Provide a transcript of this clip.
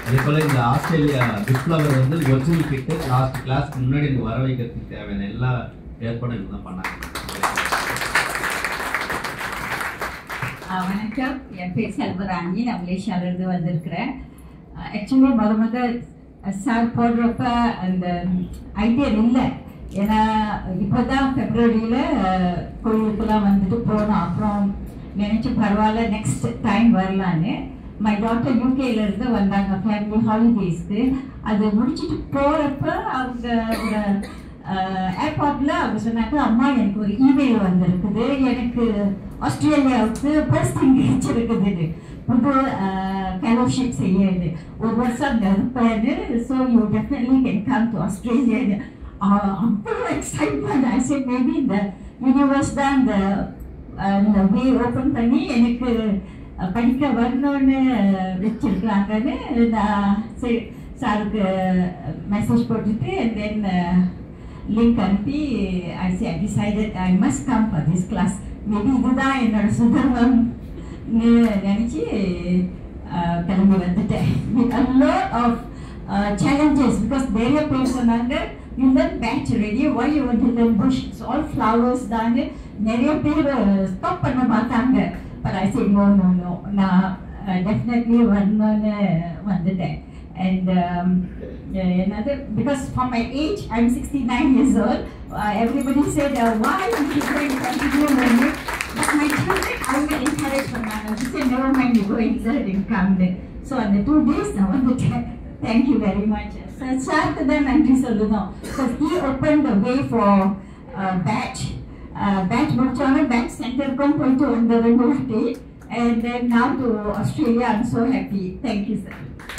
அதே போல இந்த ஆஸ்திரேலியா பிப்ளவர் வந்து ஒரிஜினல் கிட்டு லாஸ்ட் கிளாஸ்க்கு முன்னாடி எனக்கு வர வைக்கிறதுக்கு தேவையான எல்லா ஏற்பாடும் இவங்க தான் பண்ணாங்க ஆ, வணக்கம் என் பேர் செல்வராணி நான் மலேசியாவிலேருந்து வந்திருக்கிறேன் ஆக்சுவலி முத முத சார் போடுறப்ப அந்த ஐடியா இல்லை ஏன்னா இப்போ தான் ஃபெப்ரவரியில் கோயிலுக்கெல்லாம் வந்துட்டு போனோம் அப்புறம் நினச்சி பரவாயில்ல நெக்ஸ்ட் டைம் வரலான்னு மை டாக்டர் யூகேலேருந்து வந்தாங்க ஃபேமிலி ஹாலிடேஸ்க்கு அது முடிச்சுட்டு போகிறப்ப அவங்க ஒரு ஏர்போர்ட்ல அவங்க சொன்னாங்க அம்மா எனக்கு ஒரு இமெயில் வந்திருக்குது எனக்கு ஆஸ்திரேலியாவுக்கு போஸ்டிங் கிடைச்சிருக்குது புது ஃபெலோஷிப் செய்யுது ஒரு வருஷம் அங்கே இருப்பேன்னு so you definitely can come to Australia அவ்வளோ எக்ஸைட்மெண்ட் ஐ சே மேபி இந்த யூனிவர்ஸ் தான் இந்த அஹ், இந்த வே ஓப்பன் பண்ணி எனக்கு அஹ், படிக்க வரணும்னு வச்சிருக்கிறாங்கன்னு நான் சரி சாருக்கு மெசேஜ் போட்டுட்டு அண்ட் தென் லிங்க் அனுப்பி I see I decided I must come for this class maybe இதுதான் என்னோட சுதர்மம்னு நினச்சி கிளம்பி வந்துட்டேன் with a lot of challenges because நிறைய பேர் சொன்னாங்க you learn batch ready why you வந்து லர்ன் புஷ் ஆல் ஃப்ளவர்ஸ் தாங்க நிறைய பேர் ஸ்டாப் பண்ண பார்த்தாங்க but I say no no no நான் டெஃபினெட்லி வரணும்னு வந்துட்டேன் and um, uh, another because from my age I'm 69 years old uh, everybody said uh, why you should going to continue learning but my children I will encourage from now she said never mind you go inside and come there so on the two days I want to thank thank you very much sir சாருக்கு தான் நன்றி சொல்லணும் because he opened the way for uh, batch uh, batch முடிச்சோன்னே batch சென்டருக்கும் போயிட்டு வந்து ரெண்டு வாட்டி and then now to Australia I'm so happy thank you sir